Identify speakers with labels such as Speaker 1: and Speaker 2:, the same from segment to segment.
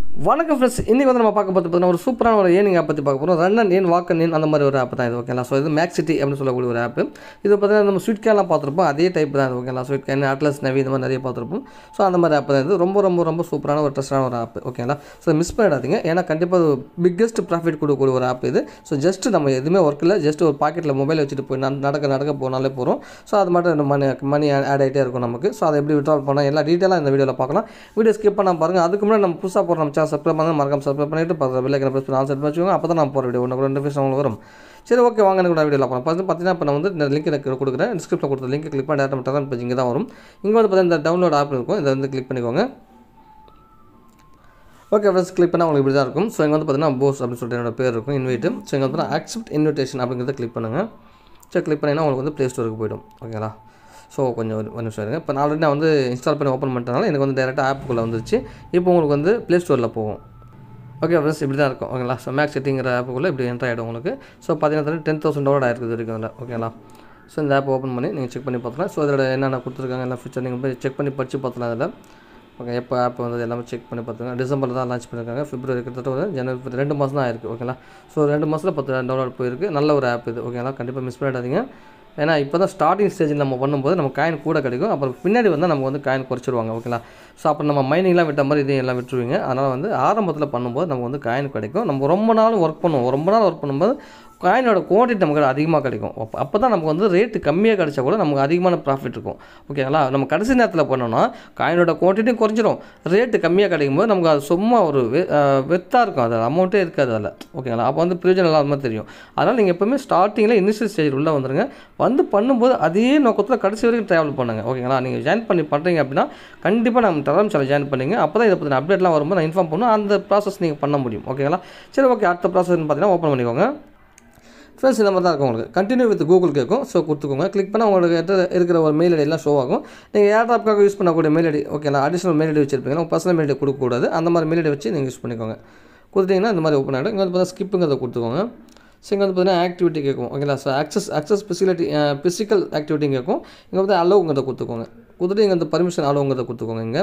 Speaker 1: வணக்கம் ஃப்ரெண்ட்ஸ் இன்றைக்கி வந்து நம்ம பார்க்க பார்த்து பார்த்தீங்கன்னா ஒரு சூப்பரான ஒரு ஏர்னிங் ஆப் பற்றி பார்க்க போகிறோம் run and earn walk and earn அந்த மாதிரி ஒரு ஆப் தான் இது ஓகேங்களா ஸோ இது மேக்ஸ் சிட்டி அப்படின்னு சொல்லக்கூடிய ஒரு ஆப் இது பார்த்தீங்கன்னா நம்ம ஸ்வீட் கேன்லாம் பார்த்துருப்போம் அதே டைப் தான் இது ஓகேங்களா ஸ்வீட் கேன் அட்லஸ் நவி இந்த மாதிரி நிறைய பார்த்துருப்போம் ஸோ அந்த மாதிரி ஆப் தான் இது ரொம்ப ரொம்ப ரொம்ப சூப்பரான ஒரு ட்ரஸ்டான ஒரு ஆப் ஓகேங்களா ஸோ மிஸ் பண்ணிடாதீங்க ஏன்னா கண்டிப்பாக பிக்கெஸ்ட் ப்ராஃபிட் கொடுக்கக்கூடிய ஒரு ஆப் இது ஸோ ஜஸ்ட் நம்ம எதுவுமே ஒர்க் இல்லை ஜஸ்ட் ஒரு பாக்கெட்டில் மொபைல் வச்சுட்டு போய் நட- நடக்க நடக்க போனாலே போகிறோம் ஸோ அது மட்டும் மணி மணி ஆட் ஆகிட்டே இருக்கும் நமக்கு ஸோ அதை எப்படி விட்ரால் பண்ணால் எல்லா டீட்டெயிலாக இந்த வீடியோவில் பார்க்கலாம் வீடியோ ஸ்கிப் பண்ணால் பாருங்கள் அதுக்கு முன்னாடி நம்ம புதுசாக போகிற நம்ம சேனல் சப்ஸ்கிரைப் பண்ணால் மறக்காம சப்ஸ்கிரைப் பண்ணிட்டு பக்கத்தில் வில்லைக்கு ப்ரெஸ் பண்ணி ஆல் செட் வச்சுக்கோங்க அப்போ தான் நான் போகிற வீடியோ ஒன்று ரெண்டு பேர் உங்களுக்கு வரும் சரி ஓகே வாங்க எனக்கு வீடியோவில் பார்க்கலாம் பார்த்து பார்த்தீங்கன்னா இப்போ நான் வந்து இந்த லிங்க் எனக்கு கொடுக்குறேன் டிஸ்கிரிப்ஷன் கொடுத்த லிங்க் கிளிக் பண்ணி டேரக்ட் டெலன் பேஜ் இங்கே தான் வரும் இங்கே வந்து பார்த்தீங்கன்னா இந்த டவுன்லோட் ஆப் இருக்கும் இதை வந்து கிளிக் பண்ணிக்கோங்க ஓகே ஃப்ரெண்ட்ஸ் கிளிக் பண்ணால் உங்களுக்கு இப்படி தான் இருக்கும் ஸோ இங்கே வந்து பார்த்தீங்கன்னா போஸ் அப்படின்னு சொல்லிட்டு என்னோட பேர் இருக்கும் இன்வைட்டு ஸோ இங்கே வந்து அக்செப்ட் இன்விடேஷன் அப்படிங்கிறத கிளிக் பண்ணுங்கள் ஸோ கிளிக் பண்ணிங்கன்னா உங்களுக்கு வந்து ப்ளே ஸ்டோருக்கு போய்டும் ஓகேங்களா ஸோ கொஞ்சம் ஒரு ஒரு நிமிஷம் இருங்க இப்போ நான் ஆல்ரெடி நான் வந்து இன்ஸ்டால் பண்ணி ஓப்பன் பண்ணிட்டனால எனக்கு வந்து டேரெக்டாக ஆப்புக்குள்ளே வந்துருச்சு இப்போ உங்களுக்கு வந்து ப்ளே ஸ்டோரில் போகும் ஓகே ஃப்ரெண்ட்ஸ் இப்படி தான் இருக்கும் ஓகேங்களா ஸோ மேக்ஸ் செட்டிங்கிற ஆப்புக்குள்ளே இப்படி என்ட்ரு ஆகிடும் உங்களுக்கு ஸோ பார்த்தீங்கன்னா டென் தௌசண்ட் டவுன்லோட் ஆயிருக்குது வரைக்கும் அதில் ஓகேங்களா ஸோ இந்த ஆப் ஓப்பன் பண்ணி நீங்கள் செக் பண்ணி பார்த்துக்கலாம் ஸோ இதோட என்னென்ன கொடுத்துருக்காங்க என்ன ஃபீச்சர் நீங்கள் போய் செக் பண்ணி படித்து பார்த்துலாம் அதில் ஓகே எப்போ ஆப் வந்து எல்லாமே செக் பண்ணி பார்த்துங்க டிசம்பரில் தான் லான்ச் பண்ணியிருக்காங்க பிப்ரவரி கிட்டத்தட்ட ஒரு ஜனவரி பிப்ரவரி ரெண்டு மாதம் தான் ஆயிருக்கு ஓகேங்களா ஸோ ரெண்டு மாதத்தில் பத்து டவுன்லோட் போயிருக்கு நல்ல ஒரு ஆப் இது ஓகேங்களா கண்டிப்பாக மிஸ் பண்ணிடாதீங்க ஏன்னா இப்போ தான் ஸ்டார்டிங் ஸ்டேஜில் நம்ம பண்ணும்போது நம்ம காயின் கூட கிடைக்கும் அப்புறம் பின்னாடி வந்து நம்ம வந்து காயின் குறைச்சிருவாங்க ஓகேங்களா ஸோ அப்புறம் நம்ம மைனிங்லாம் விட்ட மாதிரி இதையும் எல்லாம் விட்டுருவீங்க அதனால் வந்து ஆரம்பத்தில் பண்ணும்போது நமக்கு வந்து காயின் கிடைக்கும் நம்ம ரொம்ப நாள் ஒர்க் பண்ணுவோம் ரொம்ப நாள் ஒர்க் பண்ணும்போது காயினோட குவான்டிட்டி நமக்கு அதிகமாக கிடைக்கும் அப்போ அப்போ தான் நமக்கு வந்து ரேட்டு கம்மியாக கிடைச்சா கூட நமக்கு அதிகமான ப்ராஃபிட் இருக்கும் ஓகேங்களா நம்ம கடைசி நேரத்தில் பண்ணோம்னா காயினோட குவான்டிட்டியும் குறைஞ்சிரும் ரேட்டு கம்மியாக கிடைக்கும் போது நமக்கு அது சும்மா ஒரு வெ வெத்தாக இருக்கும் அது அமௌண்ட்டே இருக்காது அதில் ஓகேங்களா அப்போ வந்து பிரயோஜனம் இல்லாத தெரியும் அதனால் நீங்கள் எப்போவுமே ஸ்டார்டிங்கில் இனிஷியல் ஸ்டேஜ் உள்ளே வந்துருங்க வந்து பண்ணும்போது அதே நோக்கத்தில் கடைசி வரைக்கும் ட்ராவல் பண்ணுங்க ஓகேங்களா நீங்கள் ஜாயின் பண்ணி பண்ணுறீங்க அப்படின்னா கண்டிப்பாக நம்ம டெலம் சேனல் ஜாயின் பண்ணீங்க அப்போ தான் இதை பற்றின அப்டேட்லாம் வரும்போது நான் இன்ஃபார்ம் பண்ணும் அந்த ப்ராசஸ் நீங்கள் பண்ண முடியும் ஓகேங்களா சரி ஓகே அடுத்த ப்ராசஸ்னு பார்த்தீங்கன்னா ஓப்பன் பண்ணிக்கோங்க ஃப்ரெண்ட்ஸ் இந்த மாதிரி தான் இருக்கும் உங்களுக்கு கண்டினியூ வித் கூகுள் கேட்கும் ஸோ கொடுத்துக்கோங்க கிளிக் பண்ணால் உங்களுக்கு கிட்ட இருக்கிற ஒரு மெயில் ஐடி எல்லாம் ஷோ ஆகும் நீங்கள் ஏர்ட்ராப்காக யூஸ் பண்ணக்கூடிய மெயில் ஐடி ஓகேங்களா அடிஷனல் மெயில் ஐடி வச்சிருப்பீங்க உங்கள் பர்சனல் மெயில் ஐடி கொடுக்கக்கூடாது அந்த மாதிரி மெயில் ஐடி வச்சு நீங்கள் யூஸ் பண்ணிக்கோங்க கொடுத்தீங்கன்னா இந்த மாதிரி ஓப்பன் ஆகிடும் இங்கே வந்து பார்த்தா ஸ்கிப்புங்கிறத கொடுத்துக்கோங்க ஸோ இங்கே வந்து பார்த்தீங்கன்னா ஆக்டிவிட்டி கேட்கும் ஓகேங்களா so access access facility physical activity கேட்கும் இங்கே வந்து அலோங்கிறத கொடுத்துக்கோங்க கொடுத்துட்டு இங்கே வந்து பர்மிஷன் அலோங்கிறத கொடுத்துக்கோங்க இங்கே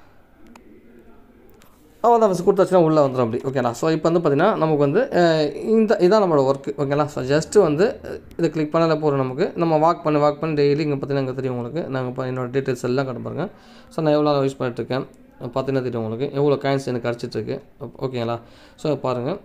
Speaker 1: அவ்வளோ தான் கொடுத்தாச்சுன்னா உள்ளே வந்துடும் அப்படி ஓகேங்களா ஸோ இப்போ வந்து பார்த்தீங்கன்னா நமக்கு வந்து அஹ், இந்த இதான் நம்மளோட ஒர்க் ஓகேங்களா ஸோ ஜஸ்ட்டு வந்து அஹ், இதை கிளிக் பண்ணாலே போகிறோம் நமக்கு நம்ம வாக் பண்ணி வாக் பண்ணி டெய்லி இங்கே பார்த்தீங்கன்னா இங்கே தெரியும் உங்களுக்கு நாங்கள் இப்போ என்னோட டீட்டெயில்ஸ் எல்லாம் கட்ட பாருங்க ஸோ நான் எவ்வளோ யூஸ் பண்ணிட்டுருக்கேன் பார்த்தீங்கன்னா தெரியும் உங்களுக்கு எவ்வளோ காயின்ஸ் எனக்கு கிடச்சிட்ருக்கு ஓகேங்களா ஸோ பாருங்கள்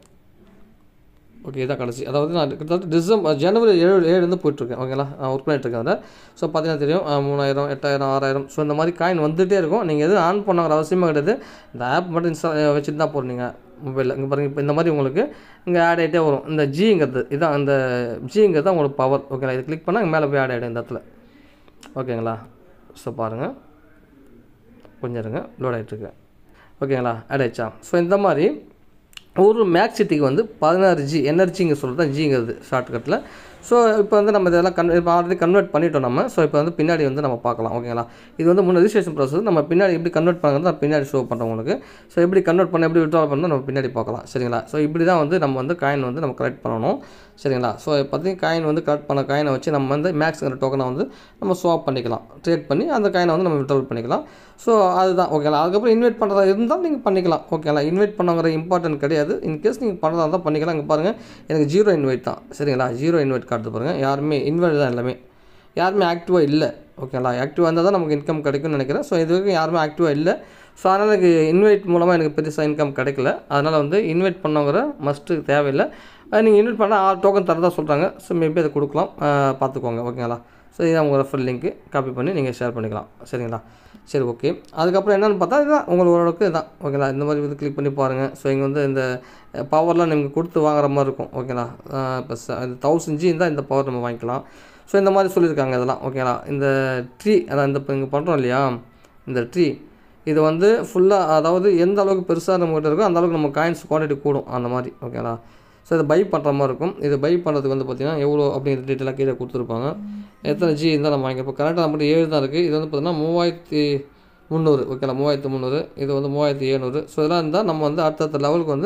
Speaker 1: ஓகே இதான் கடைசி அதாவது நான் கிட்டத்தட்ட டிசம்பர் ஜனவரி ஏழு ஏழுலேருந்து போயிட்டுருக்கேன் ஓகேங்களா நான் ஒர்க் பண்ணிட்டுருக்கேன் அதில் ஸோ பார்த்தீங்கன்னா தெரியும் அஹ், மூணாயிரம் எட்டாயிரம் ஆறாயிரம் ஸோ இந்த மாதிரி காயின் வந்துகிட்டே இருக்கும் நீங்கள் எதுவும் ஆன் பண்ணாங்கிற அவசியமே கிடையாது இந்த ஆப் மட்டும் இன்ஸ்டா வச்சுட்டு தான் போகிறீங்க மொபைலில் இங்கே பாருங்கள் இப்போ இந்த மாதிரி உங்களுக்கு இங்கே ஆட் ஆகிட்டே வரும் இந்த ஜிங்கிறது இதான் இந்த ஜிங்கிறது தான் உங்களுக்கு பவர் ஓகேங்களா இது கிளிக் பண்ணால் மேலே போய் ஆட் ஆகிடும் இந்த இடத்துல ஓகேங்களா ஸோ பாருங்கள் கொஞ்சம் இருங்க லோட் ஆகிட்டுருக்கு ஓகேங்களா ஆட் ஆயிடுச்சா ஸோ இந்த மாதிரி ஒரு மேக்ஸ் சிட்டிக்கு வந்து பதினாறு ஜி எனர்ஜிங்க சொல்கிறது தான் ஜிங்கிறது ஷார்ட்கட்டில் ஸோ இப்போ வந்து நம்ம இதெல்லாம் கன் இப்போ ஆல்ரெடி கன்வெர்ட் பண்ணிட்டோம் நம்ம ஸோ இப்போ வந்து பின்னாடி வந்து நம்ம பார்க்கலாம் ஓகேங்களா இது வந்து முன்னே ரிஜிஸ்ட்ரேஷன் ப்ராசஸ் நம்ம பின்னாடி எப்படி கன்வெர்ட் பண்ணுறது நான் பின்னாடி ஷோ பண்ணுறோம் உங்களுக்கு ஸோ எப்படி கன்வெர்ட் பண்ண எப்படி விட்ரா பண்ணணும் நம்ம பின்னாடி பார்க்கலாம் சரிங்களா ஸோ இப்படி தான் வந்து நம்ம வந்து காயின் வந்து நம்ம கலெக்ட் பண்ணணும் சரிங்களா ஸோ பார்த்தீங்கன்னா காயின் வந்து கலெக்ட் பண்ண காயினை வச்சு நம்ம வந்து மேக்ஸுங்கிற டோக்கனை வந்து நம்ம ஸ்வாப் பண்ணிக்கலாம் ட்ரேட் பண்ணி அந்த காயினை வந்து நம்ம விட்ரால் பண்ணிக்கலாம் ஸோ அதுதான் ஓகேங்களா அதுக்கப்புறம் இன்வைட் பண்ணுறதா இருந்தால் நீங்கள் பண்ணிக்கலாம் ஓகேங்களா இன்வைட் பண்ணங்கிற இம்பார்ட்டன்ட் கிடையாது இன்கேஸ் நீங்கள் பண்ணுறதா இருந்தால் பண்ணிக்கலாம் இங்கே பாருங்கள் எனக்கு ஜீரோ இன்வைட் தான் சரிங்களா ஜீரோ இன்வைட் காட்டுது பாருங்கள் யாருமே இன்வைட் தான் எல்லாமே யாருமே ஆக்டிவாக இல்லை ஓகேங்களா ஆக்டிவாக இருந்தால் தான் நமக்கு இன்கம் கிடைக்கும்னு நினைக்கிறேன் ஸோ இது வரைக்கும் யாருமே ஆக்டிவாக இல்லை ஸோ அதனால் எனக்கு இன்வைட் மூலமாக எனக்கு பெருசாக இன்கம் கிடைக்கல அதனால் வந்து இன்வைட் பண்ணவங்கிற மஸ்ட்டு தேவையில்லை நீங்கள் இன்வைட் பண்ணால் ஆறு டோக்கன் தரதா சொல்கிறாங்க ஸோ மேபி அதை கொடுக்கலாம் அஹ் பார்த்துக்கோங்க ஓகேங்களா ஸோ இதான் உங்கள் ரெஃபர் லிங்க்கு காப்பி பண்ணி நீங்கள் ஷேர் பண்ணிக்கலாம் சரிங்களா சரி ஓகே அதுக்கப்புறம் என்னென்னு பார்த்தா இதுதான் உங்களுக்கு ஓரளவுக்கு இதான் ஓகேங்களா இந்த மாதிரி வந்து கிளிக் பண்ணி பாருங்கள் ஸோ இங்கே வந்து இந்த பவர்லாம் நீங்கள் கொடுத்து வாங்குற மாதிரி இருக்கும் ஓகேங்களா இப்போ தௌசண்ட் ஜி இருந்தால் இந்த பவர் நம்ம வாங்கிக்கலாம் ஸோ இந்த மாதிரி சொல்லியிருக்காங்க இதெல்லாம் ஓகேங்களா இந்த ட்ரீ அதான் இந்த இப்போ இங்கே பண்ணுறோம் இல்லையா இந்த ட்ரீ இது வந்து ஃபுல்லாக அதாவது எந்த அளவுக்கு பெருசாக நம்மகிட்ட இருக்கோ அந்த அளவுக்கு நம்ம காயின்ஸ் குவான்டிட்டி கூடும் அந்த மாதிரி ஓகேங்களா ஸோ இதை பை பண்ணுற மாதிரி இருக்கும் இது பை பண்ணுறதுக்கு வந்து பார்த்திங்கன்னா எவ்வளோ அப்படிங்கிற டீட்டெயிலாக கீழே கொடுத்துருப்பாங்க எத்தனை ஜி இருந்தால் நம்ம வாங்கி இப்போ கரெக்டாக நம்மகிட்ட ஏழு தான் இருக்குது இது வந்து பார்த்திங்கன்னா மூவாயிரத்தி முந்நூறு ஓகேங்களா மூவாயிரத்து முந்நூறு இது வந்து மூவாயிரத்தி ஏழ்நூறு ஸோ இதெல்லாம் இருந்தால் நம்ம வந்து அடுத்தடுத்த லெவலுக்கு வந்து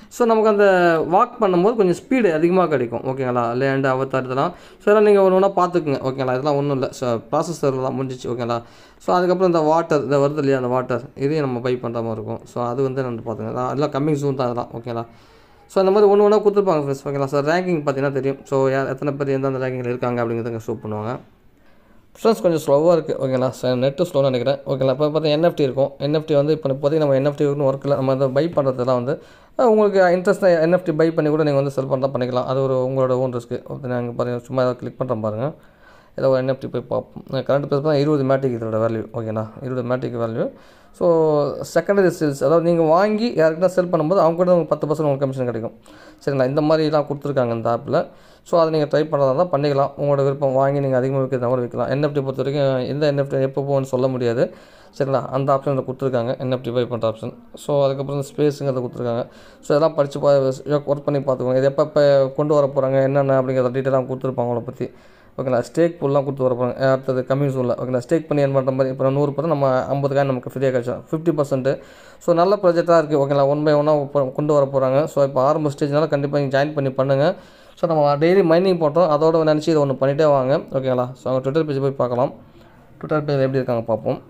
Speaker 1: ஸோ நமக்கு அந்த வாக் பண்ணும்போது கொஞ்சம் ஸ்பீடு அதிகமாக கிடைக்கும் ஓகேங்களா லேண்டு அவத்தார் இதெல்லாம் ஸோ இதெல்லாம் நீங்கள் ஒன்று ஒன்றா பார்த்துக்குங்க ஓகேங்களா இதெல்லாம் ஒன்றும் இல்லை ஸோ ப்ராசஸர் தான் முடிஞ்சிச்சு ஓகேங்களா ஸோ அதுக்கப்புறம் இந்த வாட்டர் இந்த வருது இல்லையா அந்த வாட்டர் இதையும் நம்ம பை பண்ணுற மாதிரி இருக்கும் ஸோ அது வந்து நான் பார்த்துங்க அதெல்லாம் கம்மிங் சூன் தான் அதெல்லாம் ஓகேங்களா ஸோ அந்த மாதிரி ஒன்று ஒன்றா கொடுத்துருப்பாங்க ஃப்ரெண்ட்ஸ் ஓகேங்களா சார் ரேங்கிங் பார்த்தீங்கன்னா தெரியும் ஸோ யார் எத்தனை பேர் எந்தெந்த ரேங்கிங்கில் இருக்காங்க அப்படிங்கிறத ஷோ பண்ணுவாங்க ஃப்ரெண்ட்ஸ் கொஞ்சம் ஸ்லோவாக இருக்குது ஓகேங்களா சார் நெட்டு ஸ்லோன்னு நினைக்கிறேன் ஓகேங்களா இப்போ பார்த்தா என்எஃப்டி இருக்கும் என்எஃப்டி வந்து இப்போ இப்போதைக்கு நம்ம என்எஃப்டி ஒர்க்கில் நம்ம அதை பை பண்ணுறதுலாம் வந்து அஹ், உங்களுக்கு இன்ட்ரெஸ்ட் என்எஃப்டி பை பண்ணி கூட நீங்கள் வந்து செல் பண்ணலாம் பண்ணிக்கலாம் அது ஒரு உங்களோட ஓன் ரிஸ்க்கு நாங்கள் பாருங்கள் சும்மா கிளிக் பண்ணுறோம் பாருங்கள் ஏதோ ஒரு என்எஃப்டி போய் பார்ப்போம் கரண்ட் ப்ரைஸ் தான் இருபது மேட்டிக் இதோட வேல்யூ ஓகேண்ணா இருபது மேட்டிக் வேல்யூ ஸோ செகண்டரி சேல்ஸ் அதாவது நீங்கள் வாங்கி யாருக்கிட்ட செல் பண்ணும்போது அவங்க கூட உங்களுக்கு பத்து பர்சன்ட் உங்களுக்கு கமிஷன் கிடைக்கும் சரிங்களா இந்த மாதிரிலாம் கொடுத்துருக்காங்க இந்த ஆப்பில் ஸோ அதை நீங்கள் ட்ரை பண்ணுறதா தான் பண்ணிக்கலாம் உங்களோட விருப்பம் வாங்கி நீங்கள் அதிகமாக விற்கிறதா கூட விற்கலாம் என்எஃப்டி பொறுத்த வரைக்கும் எந்த என்எஃப்டி எப்போ போகும்னு சொல்ல முடியாது சரிங்களா அந்த ஆப்ஷனில் கொடுத்துருக்காங்க என்எஃப்டி பை பண்ணுற ஆப்ஷன் ஸோ அதுக்கப்புறம் ஸ்பேஸுங்கிறத கொடுத்துருக்காங்க ஸோ இதெல்லாம் படித்து ஒர்க் பண்ணி பார்த்துக்கோங்க இது எப்போ எப்போ கொண்டு வர போகிறாங்க என்னென்ன அப்படிங்கிறத டீட்டெயிலாக கொடுத்துருப்பாங்க அவங்கள பற்றி ஓகேங்களா ஸ்டேக் ஃபுல்லாக கொடுத்து வர போகிறாங்க அடுத்தது கம்மிங் சூனில் ஓகேங்களா ஸ்டேக் பண்ணி ஏன் பண்ணுற மாதிரி இப்போ நூறு பர்சன்ட் நம்ம ஐம்பது காயின் நமக்கு ஃப்ரீயாக கிடச்சிடும் ஃபிஃப்டி பர்சன்ட் ஸோ நல்ல ப்ராஜெக்டாக இருக்குது ஓகேங்களா ஒன் பை ஒன்னாக கொண்டு வர போகிறாங்க ஸோ இப்போ ஆரம்ப ஸ்டேஜ்னால கண்டிப்பாக நீங்கள் ஜாயின் பண்ணி பண்ணுங்கள் ஸோ நம்ம டெய்லி மைனிங் பண்ணுறோம் அதோட நினச்சி இதை ஒன்று பண்ணிகிட்டே வாங்க ஓகேங்களா ஸோ அவங்க ட்விட்டர் பேஜ் போய் பார்க்கலாம் ட்விட்டர் பேஜ் எப்படி இருக்காங்க பார்ப்போம்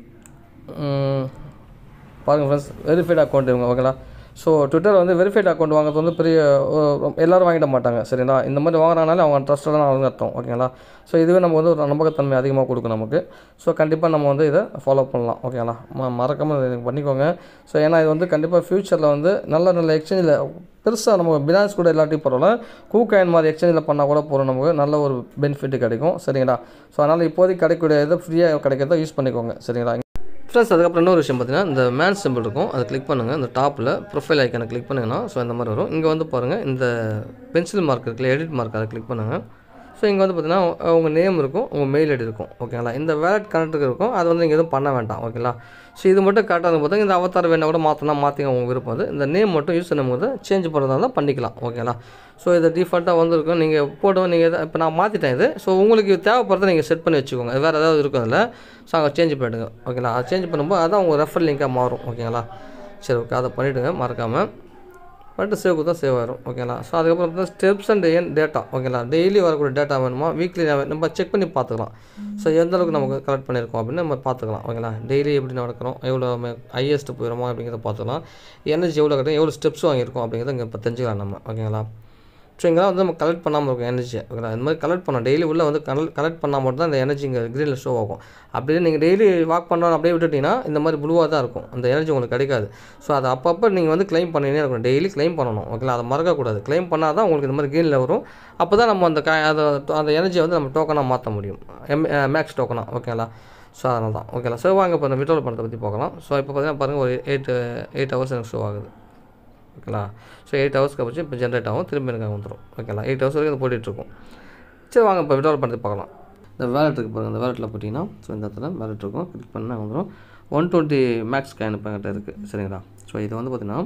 Speaker 1: உம், பாருங்கள் ஃப்ரெண்ட்ஸ் வெரிஃபைட் அக்கௌண்ட் இவங்க ஓகேங்களா ஸோ ட்விட்டர் வந்து வெரிஃபைட் அக்கௌண்ட் வாங்குறது வந்து பெரிய அஹ், எல்லாரும் வாங்கிட மாட்டாங்க சரிங்களா இந்த மாதிரி வாங்குறாங்கனாலே அவங்க ட்ரஸ்டடான அவங்க அர்த்தம் ஓகேங்களா ஸோ இதுவே நம்ம வந்து ஒரு நம்பகத்தன்மை அதிகமாக கொடுக்கும் நமக்கு ஸோ கண்டிப்பாக நம்ம வந்து இதை ஃபாலோ பண்ணலாம் ஓகேங்களா ம மறக்காமல் இதை பண்ணிக்கோங்க ஸோ ஏன்னா இது வந்து கண்டிப்பாக ஃப்யூச்சரில் வந்து நல்ல நல்ல எக்ஸ்சேஞ்சில் பெருசாக நம்ம பினான்ஸ் கூட இல்லாட்டி பரவாயில்ல கூகாயின் மாதிரி எக்ஸ்சேஞ்சில் பண்ணால் கூட போகிறோம் நமக்கு நல்ல ஒரு பெனிஃபிட் கிடைக்கும் சரிங்களா ஸோ அதனால் இப்போதைக்கு கிடைக்கக்கூடிய இதை ஃப்ரீயாக கிடைக்கிறத யூஸ் பண்ணிக்கோங்க சரிங்களா ஃப்ரெண்ட்ஸ் அதுக்கப்புறம் இன்னொரு விஷயம் பார்த்தீங்கன்னா இந்த மேன் சிம்பிள் இருக்கும் அதை கிளிக் பண்ணுங்கள் இந்த டாப்பில் ப்ரொஃபைல் ஐக்கனை கிளிக் பண்ணிங்கன்னா ஸோ இந்த மாதிரி வரும் இங்கே வந்து பாருங்கள் இந்த பென்சில் மார்க் இருக்குல்ல எடிட் மார்க் அதை கிளிக் பண்ணுங்கள் ஸோ இங்கே வந்து பார்த்தீங்கன்னா உங்கள் நேம் இருக்கும் உங்கள் மெயில் ஐடி இருக்கும் ஓகேங்களா இந்த வேலட் கனெக்ட் இருக்கும் அது வந்து நீங்கள் எதுவும் பண்ண வேண்டாம் ஓகேங்களா ஸோ இது மட்டும் கரெக்டாக பார்த்தா இந்த அவதார் வேணா கூட மாற்றினா மாற்றிங்க உங்கள் விருப்பம் அது இந்த நேம் மட்டும் யூஸ் பண்ணும்போது சேஞ்ச் பண்ணுறதா இருந்தால் பண்ணிக்கலாம் ஓகேங்களா ஸோ இது டிஃபால்ட்டாக வந்துருக்கும் நீங்கள் போட்டு நீங்கள் இதை இப்போ நான் மாற்றிட்டேன் இது ஸோ உங்களுக்கு தேவைப்படுறத நீங்கள் செட் பண்ணி வச்சுக்கோங்க அது வேறு ஏதாவது இருக்கும் அதில் ஸோ அங்கே சேஞ்ச் பண்ணிவிடுங்க ஓகேங்களா அது சேஞ்ச் பண்ணும்போது அதான் உங்கள் ரெஃபர் லிங்காக மாறும் ஓகேங்களா சரி ஓகே அதை பண்ணிவிடுங்க மறக்காமல் பண்ணிட்டு சேவ் தான் சேவ் ஆயிரும் ஓகேங்களா ஸோ அதுக்கப்புறம் பார்த்தா ஸ்டெப்ஸ் அண்ட் என் டேட்டா ஓகேங்களா டெய்லி வரக்கூடிய டேட்டா வேணுமா வீக்லி நம்ம செக் பண்ணி பார்த்துக்கலாம் ஸோ எந்த அளவுக்கு நமக்கு கலெக்ட் பண்ணியிருக்கோம் அப்படின்னு நம்ம பார்த்துக்கலாம் ஓகேங்களா டெய்லி எப்படி நடக்கிறோம் எவ்வளோ ஹையஸ்ட் போயிடுமோ அப்படிங்கிறத பார்த்துக்கலாம் எனர்ஜி எவ்வளோ கிடைக்கும் எவ்வளோ ஸ்டெப்ஸ் வாங்கியிருக்கோம் அப்படிங்கிறத இங்கே இப்போ தெரிஞ்சுக்கலாம் நம்ம ஓகேங்களா ஸோ இங்கெல்லாம் வந்து நம்ம கலெக்ட் பண்ணாமல் இருக்கும் எனர்ஜி ஓகேங்களா இந்த மாதிரி கலெக்ட் பண்ணோம் டெய்லி உள்ளே வந்து கலெக்ட் கலெக்ட் பண்ணால் மட்டும் தான் இந்த எனர்ஜி இங்கே க்ரீனில் ஷோ ஆகும் அப்படியே நீங்கள் டெய்லி வாக் பண்ணோம் அப்படியே விட்டுட்டிங்கன்னா இந்த மாதிரி ப்ளூவாக தான் இருக்கும் அந்த எனர்ஜி உங்களுக்கு கிடைக்காது ஸோ அது அப்பப்போ நீங்கள் வந்து க்ளைம் பண்ணினே இருக்கணும் டெய்லி க்ளைம் பண்ணணும் ஓகேங்களா அதை மறக்கக்கூடாது க்ளைம் பண்ணால் தான் உங்களுக்கு இந்த மாதிரி க்ரீனில் வரும் அப்போ தான் நம்ம அந்த க அதை அந்த எனர்ஜியை வந்து நம்ம டோக்கனாக மாற்ற முடியும் எம் மேக்ஸ் டோக்கனாக ஓகேங்களா ஸோ அதனால தான் ஓகேங்களா ஸோ வாங்க இப்போ இந்த விட்ரோல் பண்ணுறதை பற்றி பார்க்கலாம் ஸோ இப்போ பார்த்தீங்கன்னா பாருங்கள் ஒரு எயிட் எயிட் ஹவர்ஸ் எனக்கு ஷோ ஆகுது ஓகேங்களா ஸோ எயிட் ஹவர்ஸ்க்கு அப்புறம் இப்போ ஜென்ரேட் ஆகும் திரும்பி எனக்கு அங்கே வந்துடும் ஓகேங்களா எயிட் ஹவர்ஸ் வரைக்கும் அது போட்டுட்ருக்கும் சரி வாங்க இப்போ விட்ரால் பண்ணுறது பார்க்கலாம் இந்த வேலட் இருக்கு பாருங்கள் இந்த வேலெட்டில் போட்டிங்கன்னா ஸோ இந்த இடத்துல வேலெட் இருக்கும் கிளிக் பண்ணால் வந்துடும் ஒன் டுவெண்ட்டி மேக்ஸ் ஸ்கேன் இப்போ என்கிட்ட இருக்குது சரிங்களா ஸோ இது வந்து பார்த்திங்கன்னா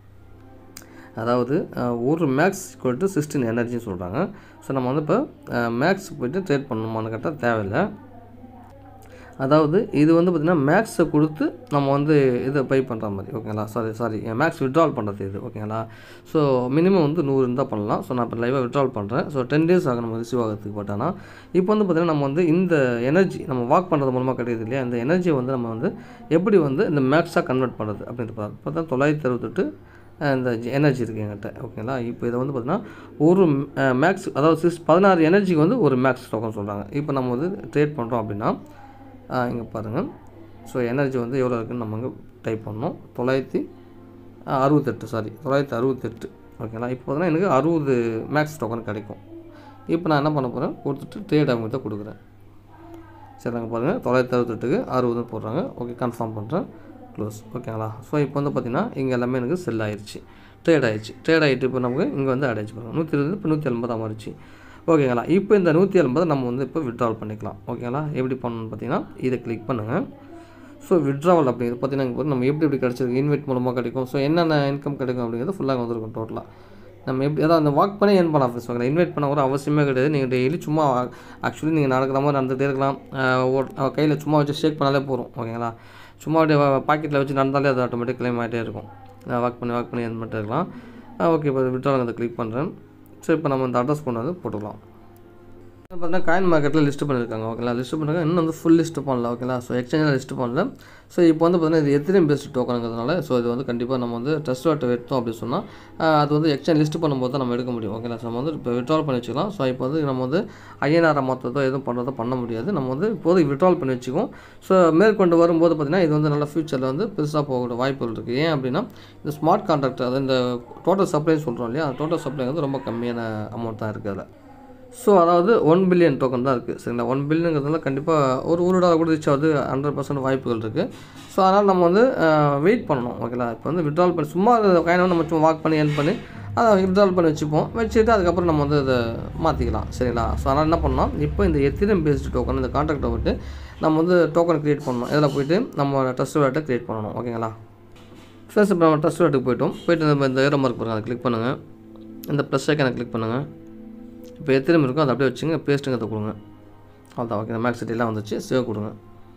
Speaker 1: அதாவது அஹ், ஒரு மேக்ஸ் ஈக்குவல் டு சிக்ஸ்டீன் எனர்ஜின்னு சொல்கிறாங்க ஸோ நம்ம வந்து இப்போ மேக்ஸ் போயிட்டு ட்ரேட் பண்ணணுமான்னு கேட்டால் தேவையில்லை அதாவது இது வந்து பார்த்திங்கன்னா மேக்ஸை கொடுத்து நம்ம வந்து இதை பை பண்ணுற மாதிரி ஓகேங்களா சாரி சாரி மேக்ஸ் விட்ரால் பண்ணுறது இது ஓகேங்களா ஸோ மினிமம் வந்து நூறு இருந்தால் பண்ணலாம் ஸோ நான் இப்போ லைவாக விட்ரால் பண்ணுறேன் ஸோ டென் டேஸ் ஆகும் நம்ம ரிசீவ் ஆகிறதுக்கு பட் ஆனால் இப்போ வந்து பார்த்திங்கன்னா நம்ம வந்து இந்த எனர்ஜி நம்ம வாக் பண்ணுறது மூலமாக கிடையாது இல்லையா இந்த எனர்ஜியை வந்து நம்ம வந்து எப்படி வந்து இந்த மேக்ஸாக கன்வெர்ட் பண்ணுறது அப்படின்ட்டு பார்த்தா பார்த்தா தொள்ளாயிரத்தி அறுபத்தெட்டு அஹ், இந்த எனர்ஜி இருக்குது என்கிட்ட ஓகேங்களா இப்போ இதை வந்து பார்த்திங்கன்னா ஒரு மேக்ஸ் அதாவது சிக்ஸ் பதினாறு எனர்ஜிக்கு வந்து ஒரு மேக்ஸ் டோக்கன் சொல்கிறாங்க இப்போ நம்ம வந்து ட்ரேட் பண்ணுறோம் அப்படின்னா இங்கே பாருங்கள் ஸோ எனர்ஜி வந்து எவ்வளோ இருக்குன்னு நம்ம இங்கே டைப் பண்ணோம் தொள்ளாயிரத்தி ஆ, அறுபத்தெட்டு சாரி தொள்ளாயிரத்தி அறுபத்தெட்டு ஓகேங்களா இப்போ பார்த்தீங்கன்னா எனக்கு அறுபது மேக்ஸ் டோக்கன் கிடைக்கும் இப்போ நான் என்ன பண்ண போகிறேன் கொடுத்துட்டு ட்ரேட் அவங்ககிட்ட கொடுக்குறேன் சரிங்க பாருங்கள் தொள்ளாயிரத்தி அறுபத்தெட்டுக்கு அறுபது போடுறாங்க ஓகே கன்ஃபார்ம் பண்ணுறேன் க்ளோஸ் ஓகேங்களா ஸோ இப்போ வந்து பார்த்திங்கன்னா இங்கே எல்லாமே எனக்கு செல் ஆயிடுச்சு ட்ரேட் ஆயிடுச்சு ட்ரேட் ஆகிட்டு இப்போ நமக்கு இங்கே வந்து அடைச்சு பாருங்க நூற்றி இருபது இப்போ நூற்றி எண்பதாக மாறிச்சு ஓகேங்களா இப்போ இந்த நூற்றி எண்பதை நம்ம வந்து இப்போ விட்ரால் பண்ணிக்கலாம் ஓகேங்களா எப்படி பண்ணணும்னு பார்த்தீங்கன்னா இதை கிளிக் பண்ணுங்கள் ஸோ விட்ராவல் அப்படிங்கிறது பார்த்தீங்கன்னா இங்க பாருங்க, நம்ம எப்படி எப்படி கிடச்சிருக்கு இன்வைட் மூலமாக கிடைக்கும் ஸோ என்னென்ன இன்கம் கிடைக்கும் அப்படிங்கிறது ஃபுல்லாக வந்துருக்கும் டோட்டலாக நம்ம எப்படி அதாவது அந்த வாக் பண்ணி ஏன் பண்ணலாம் ஃப்ரெண்ட்ஸ் ஓகே இன்வைட் பண்ண ஒரு அவசியமே கிடையாது நீங்கள் டெய்லி சும்மா ஆக்சுவலி நீங்கள் நடக்கிற மாதிரி நடந்துகிட்டே இருக்கலாம் கையில் சும்மா வச்சு ஷேக் பண்ணாலே போதும் ஓகேங்களா சும்மா அப்படியே பாக்கெட்டில் வச்சு நடந்தாலே அது ஆட்டோமேட்டிக் கிளைம் ஆகிட்டே இருக்கும் வாக் பண்ணி வாக் பண்ணி இது மட்டும் இருக்கலாம் ஓகே இப்போ விட்ரால் அதை கிளிக் பண்ணுறேன் ஸோ இப்போ நம்ம இந்த அட்ரஸ் கொண்டு வந்து போட்டுக்கலாம் பார்த்தீங்கன்னா காயின் மார்க்கெட்டில் லிஸ்ட் பண்ணியிருக்காங்க ஓகேங்களா லிஸ்ட் பண்ணிருக்காங்க இன்னும் வந்து ஃபுல் லிஸ்ட் பண்ணல ஓகேங்களா ஸோ எக்ஸ்சேஞ்சில் லிஸ்ட் பண்ணல ஸோ இப்போ வந்து பார்த்தீங்கன்னா இது எத்திரியம் பேஸ்ட் டோக்கனுங்கிறதுனால ஸோ இது வந்து கண்டிப்பாக நம்ம வந்து ட்ரஸ்ட் வாட்டை எடுத்தோம் அப்படின்னு சொன்னால் அது வந்து எக்ஸ்சேஞ்ச் லிஸ்ட் பண்ணும்போது தான் நம்ம எடுக்க முடியும் ஓகேங்களா ஸோ நம்ம வந்து இப்போ விட்ரால் பண்ணி வச்சுக்கலாம் ஸோ இப்போ வந்து நம்ம வந்து ஐஎன்ஆர் மொத்தத்தோ எதுவும் பண்ணுறதோ பண்ண முடியாது நம்ம வந்து இப்போதைக்கு விட்ரால் பண்ணி வச்சுக்குவோம் ஸோ மேற்கொண்டு வரும்போது பார்த்திங்கன்னா இது வந்து நல்ல ஃபியூச்சரில் வந்து பெருசாக போகக்கூடிய வாய்ப்புகள் இருக்குது ஏன் அப்படின்னா இந்த ஸ்மார்ட் கான்ட்ராக்ட் அது இந்த டோட்டல் சப்ளை சொல்கிறோம் இல்லையா அந்த டோட்டல் சப்ளை வந்து ரொம்ப கம்மியான அமௌண்ட் தான் இருக்குது அதில் ஸோ அதாவது ஒன் பில்லியன் டோக்கன் தான் இருக்குது சரிங்களா ஒன் பில்லியனுங்கிறதுனால கண்டிப்பாக ஒரு ஒரு டாலர் கூட ரீச் ஆகுது ஹண்ட்ரட் பர்சன்ட் வாய்ப்புகள் இருக்குது ஸோ அதனால் நம்ம வந்து வெயிட் பண்ணணும் ஓகேங்களா இப்போ வந்து விட்ரால் பண்ணி சும்மா காயினை நம்ம சும்மா வாக் பண்ணி ஏர்ன் பண்ணி அதை விட்ரால் பண்ணி வச்சுப்போம் வச்சுட்டு அதுக்கப்புறம் நம்ம வந்து அதை மாற்றிக்கலாம் சரிங்களா ஸோ அதனால் என்ன பண்ணோம் இப்போ இந்த எத்திரம் பேஸ்டு டோக்கன் இந்த கான்ட்ராக்டை விட்டு நம்ம வந்து டோக்கன் க்ரியேட் பண்ணணும் இதில் போயிட்டு நம்ம ட்ரஸ்ட் வேட்டை க்ரியேட் பண்ணணும் ஓகேங்களா ஃப்ரெண்ட்ஸ் இப்போ நம்ம ட்ரஸ்ட் வேட்டுக்கு போயிட்டோம் போயிட்டு நம்ம இந்த ஏரோ மார்க் பாருங்கள் அதை கிளிக் பண்ணுங்கள் இந்த ப்ளஸ் ஐக்கனை கிளிக் பண்ணுங்கள் இப்போ எத்தனை இருக்கும் அதை அப்படியே வச்சுங்க பேஸ்ட்டுங்கிறத கொடுங்க அவ்வளோதான் ஓகே மேக்ஸ் சிட்டிலாம் வந்துச்சு சேவ் கொடுங்க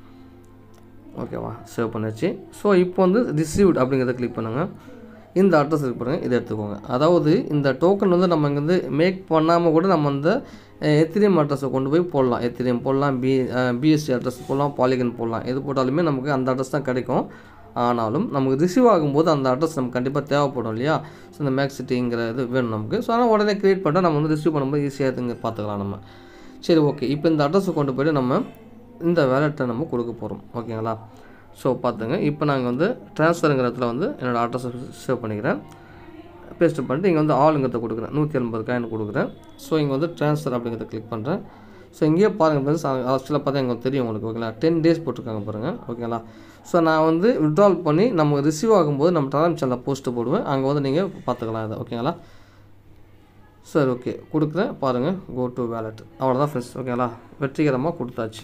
Speaker 1: ஓகேவா சேவ் பண்ணிச்சு ஸோ இப்போ வந்து ரிசீவ்ட் அப்படிங்கிறத கிளிக் பண்ணுங்கள் இந்த அட்ரஸ் இருக்கு பாருங்கள் இதை எடுத்துக்கோங்க அதாவது இந்த டோக்கன் வந்து நம்ம இங்கே வந்து மேக் பண்ணாமல் கூட நம்ம வந்து எத்திரியம் அட்ரஸை கொண்டு போய் போடலாம் எத்திரியம் போடலாம் பி பிஎஸ்சி அட்ரஸ் போடலாம் பாலிகன் போடலாம் எது போட்டாலுமே நமக்கு அந்த அட்ரஸ் தான் கிடைக்கும் ஆனாலும் நமக்கு ரிசீவ் ஆகும்போது அந்த அட்ரஸ் நமக்கு கண்டிப்பாக தேவைப்படும் இல்லையா ஸோ இந்த மேக்ஸ் சிட்டிங்கிற இது வேணும் நமக்கு ஸோ அதனால் உடனே க்ரியேட் பண்ணிட்டு நம்ம வந்து ரிசீவ் பண்ணும்போது ஈஸியாக இங்கே பார்த்துக்கலாம் நம்ம சரி ஓகே இப்போ இந்த அட்ரஸை கொண்டு போய்ட்டு நம்ம இந்த வேலெட்டை நம்ம கொடுக்க போகிறோம் ஓகேங்களா ஸோ பார்த்துங்க இப்போ நாங்கள் வந்து ட்ரான்ஸ்ஃபருங்கிற இடத்துல வந்து என்னோடய அட்ரஸை சேவ் பண்ணிக்கிறேன் பேஸ்ட் பண்ணிட்டு இங்கே வந்து ஆளுங்கிறத கொடுக்குறேன் நூற்றி எண்பது காயின் கொடுக்குறேன் ஸோ இங்கே வந்து ட்ரான்ஸ்ஃபர் அப்படிங்கிறத கிளிக் பண்ணுறேன் ஸோ இங்கேயே பாருங்கள் ஃப்ரெண்ட்ஸ் ஆக்சுவலாக பார்த்தா எங்களுக்கு தெரியும் உங்களுக்கு ஓகேங்களா டென் டேஸ் போட்டிருக்காங்க பாருங்கள் ஓகேங்களா ஸோ நான் வந்து விட்ரால் பண்ணி நம்ம ரிசீவ் ஆகும்போது நம்ம டெலாம் சேனலில் போஸ்ட்டு போடுவேன் அங்கே வந்து நீங்கள் பார்த்துக்கலாம் இதை ஓகேங்களா சரி ஓகே கொடுக்குறேன் பாருங்கள் கோ டு வேலெட் அவ்வளோதான் ஃப்ரெண்ட்ஸ் ஓகேங்களா வெற்றிகரமாக கொடுத்தாச்சு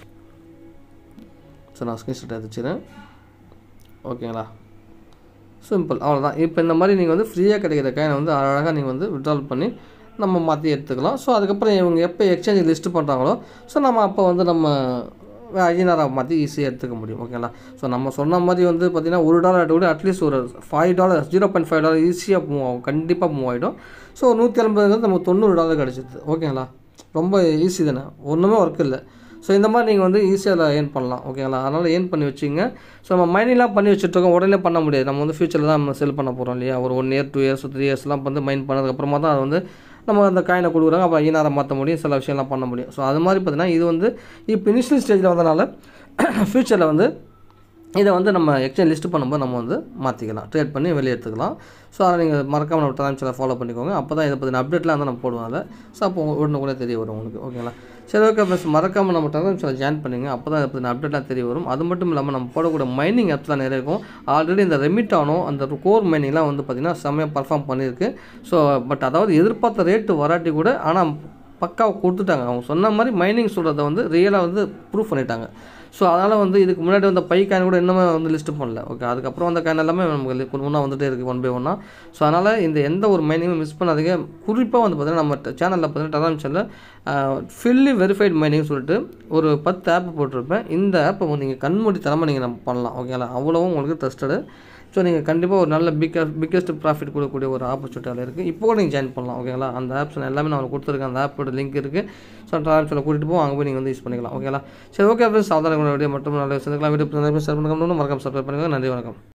Speaker 1: ஸோ நான் ஸ்க்ரீன்ஷாட் எடுத்துச்சுறேன் ஓகேங்களா சிம்பிள் அவ்வளோதான் இப்போ இந்த மாதிரி நீங்கள் வந்து ஃப்ரீயாக கிடைக்கிற காயினை வந்து அழகாக நீங்கள் வந்து விட்ரால் பண்ணி நம்ம மாற்றி எடுத்துக்கலாம் ஸோ அதுக்கப்புறம் இவங்க எப்போ எக்ஸ்சேஞ்ச் லிஸ்ட்டு பண்ணுறாங்களோ ஸோ நம்ம அப்போ வந்து நம்ம ஐநூறாக மாற்றி ஈஸியாக எடுத்துக்க முடியும் ஓகேங்களா ஸோ நம்ம சொன்ன மாதிரி வந்து பார்த்திங்கன்னா ஒரு டாலர் கூட அட்லீஸ்ட் ஒரு five dollar zero point five dollar ஈஸியாக மூவ் ஆகும் கண்டிப்பாக மூவ் ஆகிடும் ஸோ நூற்றி ஐம்பதுங்கிறது நமக்கு தொண்ணூறு டாலர் கிடச்சிது ஓகேங்களா ரொம்ப ஈஸி தானே ஒன்றுமே ஒர்க் இல்லை ஸோ இந்த மாதிரி நீங்கள் வந்து ஈஸியாக ஏர்ன் பண்ணலாம் ஓகேங்களா அதனால் ஏர்ன் பண்ணி வச்சுங்க ஸோ நம்ம மைனிங்லாம் பண்ணி வச்சுட்ருக்கோம் உடனே பண்ண முடியாது நம்ம வந்து ஃபியூச்சரில் தான் நம்ம செல் பண்ண போகிறோம் இல்லையா ஒரு one year two years three இயர்ஸ்லாம் வந்து மைன் பண்ணதுக்கப்புறமா தான் அது வந்து நம்ம அந்த காயினை கொடுக்குறாங்க அப்போ ஐநாரை மாற்ற முடியும் சில விஷயம்லாம் பண்ண முடியும் ஸோ அது மாதிரி பார்த்தீங்கன்னா இது வந்து இப்போ இனிஷியல் ஸ்டேஜில் வந்தனால ஃப்யூச்சரில் வந்து இதை வந்து நம்ம எக்ஸ்சேஞ்ச் லிஸ்ட் பண்ணும்போது நம்ம வந்து மாற்றிக்கலாம் ட்ரேட் பண்ணி வெளியே எடுத்துக்கலாம் ஸோ அதை நீங்கள் மறக்காமல் நம்ம ட்ரான்ஸ்ஃபர் ஃபாலோ பண்ணிக்கோங்க அப்போ தான் இதை பற்றின அப்டேட்லாம் வந்து நம்ம போடுவோம் அதை ஸோ அப்போ உடனே கூட தெரிய வரும் உங்களுக்கு ஓகேங்களா சரி ஓகே ஃப்ரெண்ட்ஸ் மறக்காமல் நம்ம டெலிகிராம் ஜாயின் பண்ணிங்க அப்போ தான் இதை பற்றின அப்டேட்லாம் தெரிய வரும் அது மட்டும் இல்லாமல் நம்ம போடக்கூடிய மைனிங் ஆப்ஸ்லாம் நிறைய இருக்கும் ஆல்ரெடி இந்த ரெமிட்டானோ அந்த கோர் மைனிங்லாம் வந்து பார்த்திங்கன்னா செம்மையாக பர்ஃபார்ம் பண்ணியிருக்கு ஸோ பட் அதாவது எதிர்பார்த்த ரேட்டு வராட்டி கூட ஆனால் பக்காவை கொடுத்துட்டாங்க அவங்க சொன்ன மாதிரி மைனிங் சொல்கிறத வந்து ரியலாக வந்து ப்ரூவ் பண்ணிட்டாங்க ஸோ அதனால் வந்து இதுக்கு முன்னாடி வந்த பை காயின் கூட இன்னுமே வந்து லிஸ்ட் பண்ணல ஓகே அதுக்கப்புறம் வந்த காயின் எல்லாமே நமக்கு ஒன்றா வந்துட்டே இருக்குது ஒன் பை ஒன்றா ஸோ அதனால் இந்த எந்த ஒரு மைனிங்கும் மிஸ் பண்ணாதீங்க குறிப்பாக வந்து பார்த்தீங்கன்னா நம்ம சேனலில் பார்த்தீங்கன்னா டெலாம் சேனலில் ஃபில்லி வெரிஃபைட் மைனிங் சொல்லிட்டு ஒரு பத்து ஆப் போட்டிருப்பேன் இந்த ஆப்பை வந்து நீங்கள் கண்மூடி தரமாக நீங்கள் நம்ம பண்ணலாம் ஓகேங்களா அவ்வளோவும் உங்களுக்கு ட்ரஸ்டடு ஸோ நீங்கள் கண்டிப்பாக ஒரு நல்ல பிக்க பிக்கஸ்ட் ப்ராஃபிட் கொடுக்கக்கூடிய ஒரு ஆப்பர்ச்சுனிட்டி அதில் இருக்குது இப்போ கூட நீங்கள் ஜாயின் பண்ணலாம் ஓகேங்களா அந்த ஆப்ஸ் எல்லாமே நான் உங்களுக்கு கொடுத்துருக்கேன் அந்த ஆப்போட லிங்க் இருக்குது ஸோ ட்ரான்ஸ்ஃபரில் கூட்டிகிட்டு போவோம் அங்கே போய் நீங்கள் வந்து யூஸ் பண்ணிக்கலாம் ஓகேங்களா சரி ஓகே ஃப்ரெண்ட்ஸ் சாதாரண வீடியோ மட்டும் நல்ல சந்திக்கலாம் வீடியோ ஷேர் பண்ணுங்க மறக்காம சப்ஸ்கிரைப் பண்ணுங்கள் நன்றி வணக்கம்